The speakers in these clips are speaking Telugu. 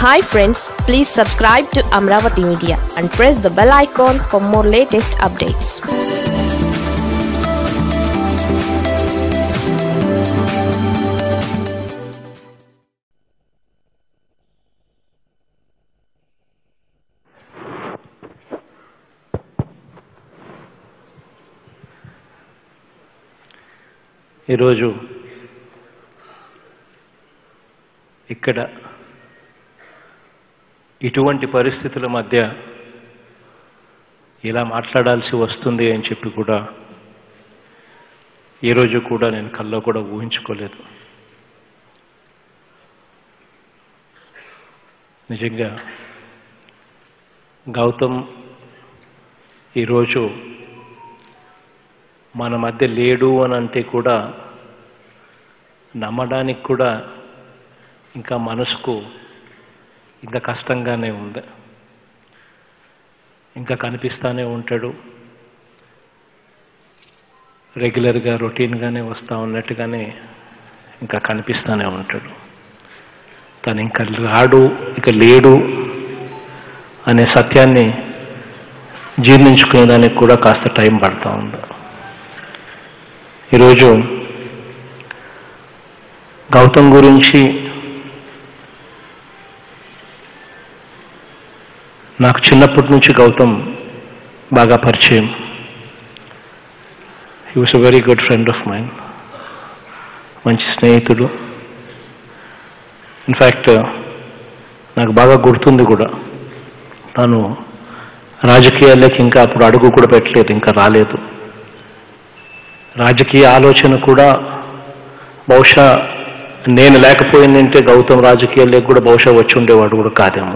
hi friends please subscribe to Amaravati media and press the bell icon for more latest updates ఈరోజు ఇక్కడ ఇటువంటి పరిస్థితుల మధ్య ఇలా మాట్లాడాల్సి వస్తుంది అని చెప్పి కూడా ఈరోజు కూడా నేను కల్లో కూడా ఊహించుకోలేదు నిజంగా గౌతమ్ ఈరోజు మన మధ్య లేడు అని అంటే కూడా నమ్మడానికి కూడా ఇంకా మనసుకు ఇంకా కష్టంగానే ఉంది ఇంకా కనిపిస్తానే ఉంటాడు రెగ్యులర్గా రొటీన్గానే వస్తూ ఉన్నట్టుగానే ఇంకా కనిపిస్తూనే ఉంటాడు తను ఇంకా రాడు ఇక లేడు అనే సత్యాన్ని జీర్ణించుకునేదానికి కూడా కాస్త టైం పడుతూ ఉంది ఈరోజు గౌతమ్ గురించి నాకు చిన్నప్పటి నుంచి గౌతమ్ బాగా పరిచయం he was a very good friend of mind మంచి స్నేహితుడు ఇన్ఫ్యాక్ట్ నాకు బాగా గుర్తుంది కూడా తను రాజకీయాల్లోకి ఇంకా అప్పుడు అడుగు కూడా పెట్టలేదు ఇంకా రాలేదు రాజకీయ ఆలోచన కూడా బహుశా నేను లేకపోయిందంటే గౌతమ్ రాజకీయాల్లోకి కూడా బహుశా వచ్చి ఉండేవాడు కూడా కాదేమో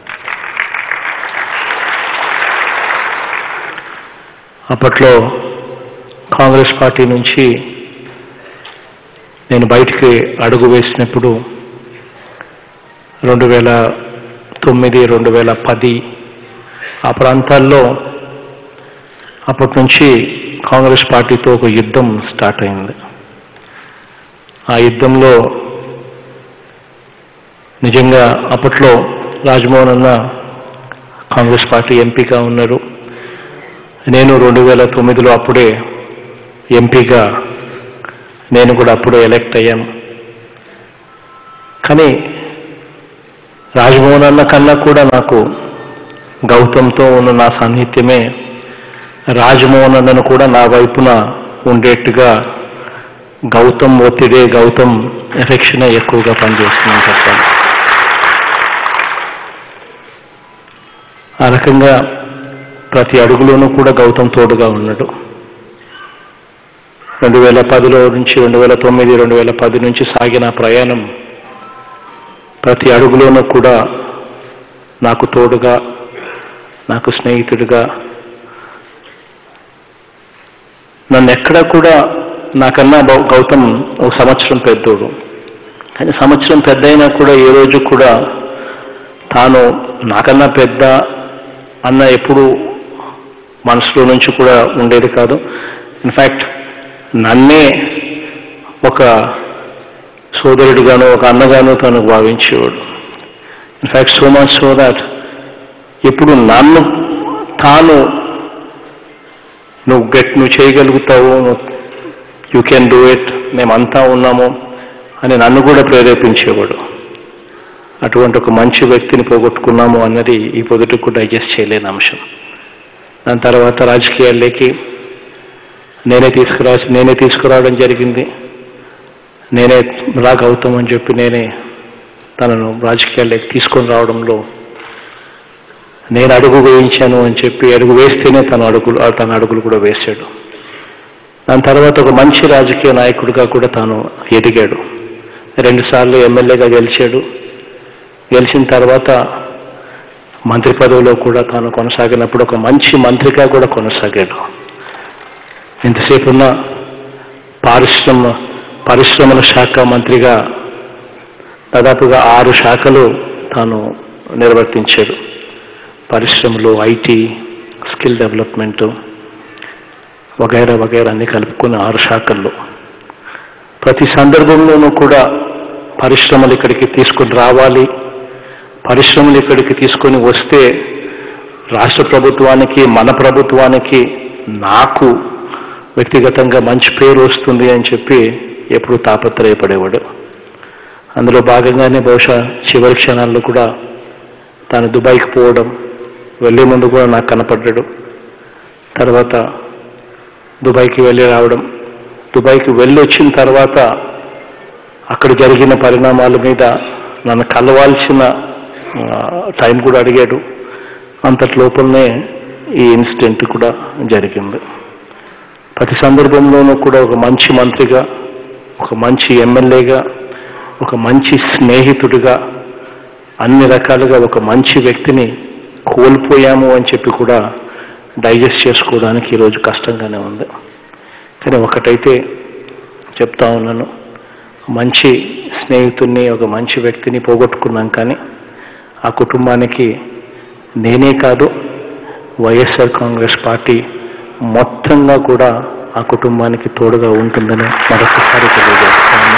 అప్పట్లో కాంగ్రెస్ పార్టీ నుంచి నేను బయటికి అడుగు వేసినప్పుడు రెండు వేల తొమ్మిది రెండు వేల పది ఆ ప్రాంతాల్లో అప్పటి నుంచి కాంగ్రెస్ పార్టీతో ఒక యుద్ధం స్టార్ట్ అయింది ఆ యుద్ధంలో నిజంగా అప్పట్లో రాజ్మోహన్ అన్న కాంగ్రెస్ పార్టీ ఎంపీగా ఉన్నారు నేను రెండు వేల తొమ్మిదిలో అప్పుడే ఎంపీగా నేను కూడా అప్పుడే ఎలక్ట్ అయ్యాను కానీ రాజ్మోహన్ అన్న కన్నా కూడా నాకు గౌతమ్తో ఉన్న నా సాన్నిహిత్యమే రాజమోహన్ అన్నను కూడా నా వైపున ఉండేట్టుగా గౌతమ్ ఒత్తిడే గౌతమ్ ఎఫెక్షనే ఎక్కువగా పనిచేస్తుందని చెప్పాలి ఆ రకంగా ప్రతి అడుగులోనూ కూడా గౌతమ్ తోడుగా ఉన్నాడు రెండు వేల పదిలో నుంచి రెండు వేల తొమ్మిది రెండు వేల పది నుంచి సాగిన ప్రయాణం ప్రతి అడుగులోనూ కూడా నాకు తోడుగా నాకు స్నేహితుడిగా నన్ను ఎక్కడ కూడా నాకన్నా బౌ- గౌతమ్ ఒక సంవత్సరం పెద్దోడు కానీ సంవత్సరం పెద్ద అయినా కూడా ఏ రోజు కూడా తాను నాకన్నా పెద్ద అన్న ఎప్పుడు మనసులో నుంచి కూడా ఉండేది కాదు ఇన్ఫ్యాక్ట్ నన్నే ఒక సోదరుడిగాను ఒక అన్నగాను తను భావించేవాడు in fact so much so that ఇప్పుడు నన్ను తాను నువ్వు గెట్ నువ్వు చేయగలుగుతావు యూ కెన్ డూ ఇట్ మేమంతా ఉన్నాము అని నన్ను కూడా ప్రేరేపించేవాడు అటువంటి ఒక మంచి వ్యక్తిని పోగొట్టుకున్నాము అన్నది ఈ పొద్దుటకు డైజెస్ట్ చేయలేని అంశం దాని తర్వాత రాజకీయాల్లోకి నేనే తీసుకురా నేనే తీసుకురావడం జరిగింది నేనే రాగ్ అవుతామని చెప్పి నేనే తనను రాజకీయాల్లోకి తీసుకొని రావడంలో నేను అడుగు వేయించాను అని చెప్పి అడుగు వేస్తేనే తన అడుగులు తన అడుగులు కూడా వేశాడు దాని తర్వాత ఒక మంచి రాజకీయ నాయకుడిగా కూడా తాను ఎదిగాడు రెండుసార్లు ఎమ్మెల్యేగా గెలిచాడు గెలిచిన తర్వాత మంత్రి పదవిలో కూడా తాను కొనసాగినప్పుడు ఒక మంచి మంత్రిగా కూడా కొనసాగాడు ఇంతసేపు ఉన్న పారిశ్రమ పరిశ్రమల శాఖ మంత్రిగా దాదాపుగా ఆరు శాఖలు తాను నిర్వర్తించాడు పరిశ్రమలు ఐటీ స్కిల్ డెవలప్మెంటు వగైరా వగైరా అన్ని కలుపుకుని ఆరు శాఖల్లో ప్రతి సందర్భంలోనూ కూడా పరిశ్రమలు ఇక్కడికి తీసుకుని రావాలి పరిశ్రమలు ఇక్కడికి తీసుకొని వస్తే రాష్ట్ర ప్రభుత్వానికి మన ప్రభుత్వానికి నాకు వ్యక్తిగతంగా మంచి పేరు వస్తుంది అని చెప్పి ఎప్పుడు తాపత్రయపడేవాడు అందులో భాగంగానే బహుశా చివరి క్షణాల్లో కూడా తాను దుబాయ్కి పోవడం వెళ్ళే ముందు కూడా నాకు కనపడ్డాడు తర్వాత దుబాయ్కి వెళ్ళి రావడం దుబాయ్కి వెళ్ళి వచ్చిన తర్వాత అక్కడ జరిగిన పరిణామాల మీద నన్ను కలవాల్సిన ఆ, టైం కూడా అడిగాడు అంతటి లోపలనే ఈ ఇన్సిడెంట్ కూడా జరిగింది ప్రతి సందర్భంలోనూ కూడా ఒక మంచి మంత్రిగా ఒక మంచి ఎమ్మెల్యేగా ఒక మంచి స్నేహితుడిగా అన్ని రకాలుగా ఒక మంచి వ్యక్తిని కోల్పోయాము అని చెప్పి కూడా డైజెస్ట్ చేసుకోవడానికి ఈరోజు కష్టంగానే ఉంది కానీ ఒకటైతే చెప్తా ఉన్నాను మంచి స్నేహితుడిని ఒక మంచి వ్యక్తిని పోగొట్టుకున్నాం కానీ ఆ కుటుంబానికి నేనే కాదు వైఎస్ఆర్ కాంగ్రెస్ పార్టీ మొత్తంగా కూడా ఆ కుటుంబానికి తోడుగా ఉంటుందని మరొకసారి తెలియజేస్తాను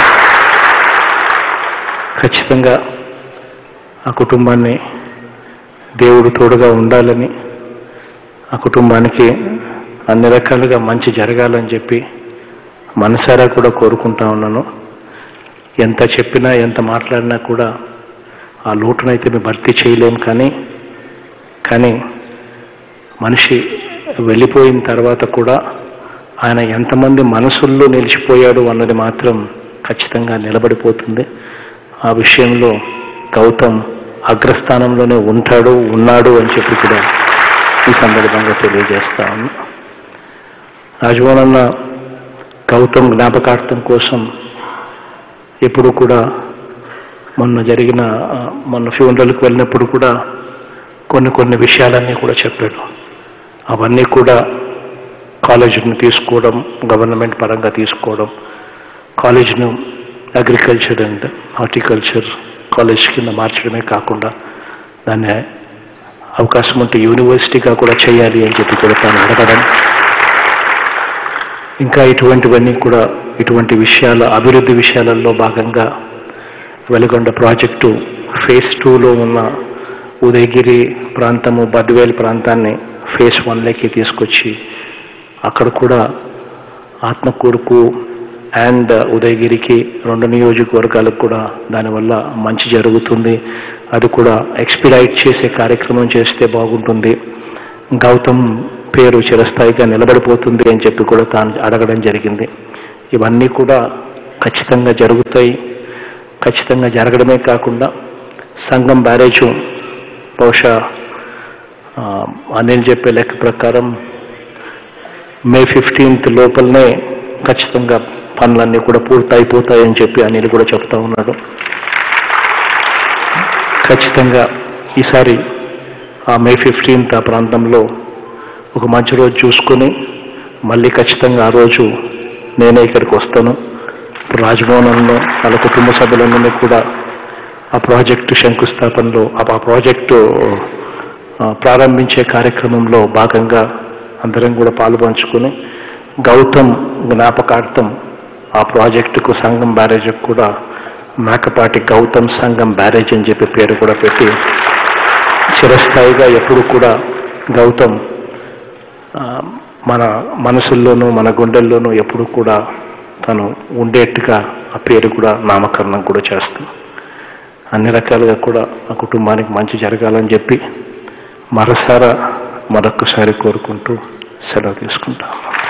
ఖచ్చితంగా ఆ కుటుంబాన్ని దేవుడు తోడుగా ఉండాలని ఆ కుటుంబానికి అన్ని రకాలుగా మంచి జరగాలని చెప్పి మనసారా కూడా కోరుకుంటా ఉన్నాను ఎంత చెప్పినా ఎంత మాట్లాడినా కూడా ఆ లోటునైతే మేము భర్తీ చేయలేం కానీ కానీ మనిషి వెళ్ళిపోయిన తర్వాత కూడా ఆయన ఎంతమంది మనసుల్లో నిలిచిపోయాడు అన్నది మాత్రం ఖచ్చితంగా నిలబడిపోతుంది ఆ విషయంలో గౌతమ్ అగ్రస్థానంలోనే ఉంటాడు ఉన్నాడు అని చెప్పి కూడా ఈ సందర్భంగా తెలియజేస్తా ఉన్నా రాజభవన్ అన్న గౌతమ్ జ్ఞాపకార్థం కోసం ఎప్పుడు కూడా మొన్న జరిగిన ఆ, మొన్న ఫ్యూనరల్కి వెళ్ళినప్పుడు కూడా కొన్ని కొన్ని విషయాలన్నీ కూడా చెప్పాడు అవన్నీ కూడా కాలేజీని తీసుకోవడం గవర్నమెంట్ పరంగా తీసుకోవడం కాలేజీను అగ్రికల్చర్ అండ్ హార్టికల్చర్ కాలేజ్ కింద మార్చడమే కాకుండా దాన్ని అవకాశం ఉంటే యూనివర్సిటీగా కూడా చేయాలి అని చెప్పి కూడా తాను అడగడం ఇంకా ఇటువంటివన్నీ కూడా ఇటువంటి విషయాల అభివృద్ధి విషయాలలో భాగంగా వెలుగొండ ప్రాజెక్టు ఫేజ్ టూలో ఉన్న ఉదయగిరి ప్రాంతము బద్వేల్ ప్రాంతాన్ని ఫేజ్ వన్లోకి తీసుకొచ్చి అక్కడ కూడా ఆత్మకూరుకు అండ్ ఉదయగిరికి రెండు నియోజకవర్గాలకు కూడా దానివల్ల మంచి జరుగుతుంది అది కూడా ఎక్స్పిడైట్ చేసే కార్యక్రమం చేస్తే బాగుంటుంది గౌతమ్ పేరు చిరస్థాయిగా నిలబడిపోతుంది అని చెప్పి కూడా తాను అడగడం జరిగింది ఇవన్నీ కూడా ఖచ్చితంగా జరుగుతాయి ఖచ్చితంగా జరగడమే కాకుండా సంఘం బ్యారేజు బహుశా ఆ, అనిల్ చెప్పే లెక్క ప్రకారం మే ఫిఫ్టీన్త్ లోపలనే ఖచ్చితంగా పనులన్నీ కూడా పూర్తయిపోతాయని చెప్పి అనిల్ కూడా చెప్తా ఉన్నాడు ఖచ్చితంగా ఈసారి ఆ మే ఫిఫ్టీన్త్ ఆ ప్రాంతంలో ఒక మంచి రోజు చూసుకొని మళ్ళీ ఖచ్చితంగా ఆ రోజు నేనే ఇక్కడికి వస్తాను రాజభవనంలో వాళ్ళ కుటుంబ సభ్యులందరినీ కూడా ఆ ప్రాజెక్టు శంకుస్థాపనలో ఆ ఆ ప్రాజెక్టు ఆ, ప్రారంభించే కార్యక్రమంలో భాగంగా అందరం కూడా పాలుపంచుకొని గౌతమ్ జ్ఞాపకార్థం ఆ ప్రాజెక్టుకు సంఘం బ్యారేజ్కి కూడా మేకపాటి గౌతమ్ సంఘం బ్యారేజ్ అని చెప్పి పేరు కూడా పెట్టి చిరస్థాయిగా ఎప్పుడు కూడా గౌతమ్ ఆ, మన మనసుల్లోనూ మన గుండెల్లోనూ ఎప్పుడు కూడా తను ఉండేట్టుగా ఆ పేరు కూడా నామకరణం కూడా చేస్తాం అన్ని రకాలుగా కూడా ఆ కుటుంబానికి మంచి జరగాలని చెప్పి మరోసారి మరొక్కసారి కోరుకుంటూ సెలవు తీసుకుంటాం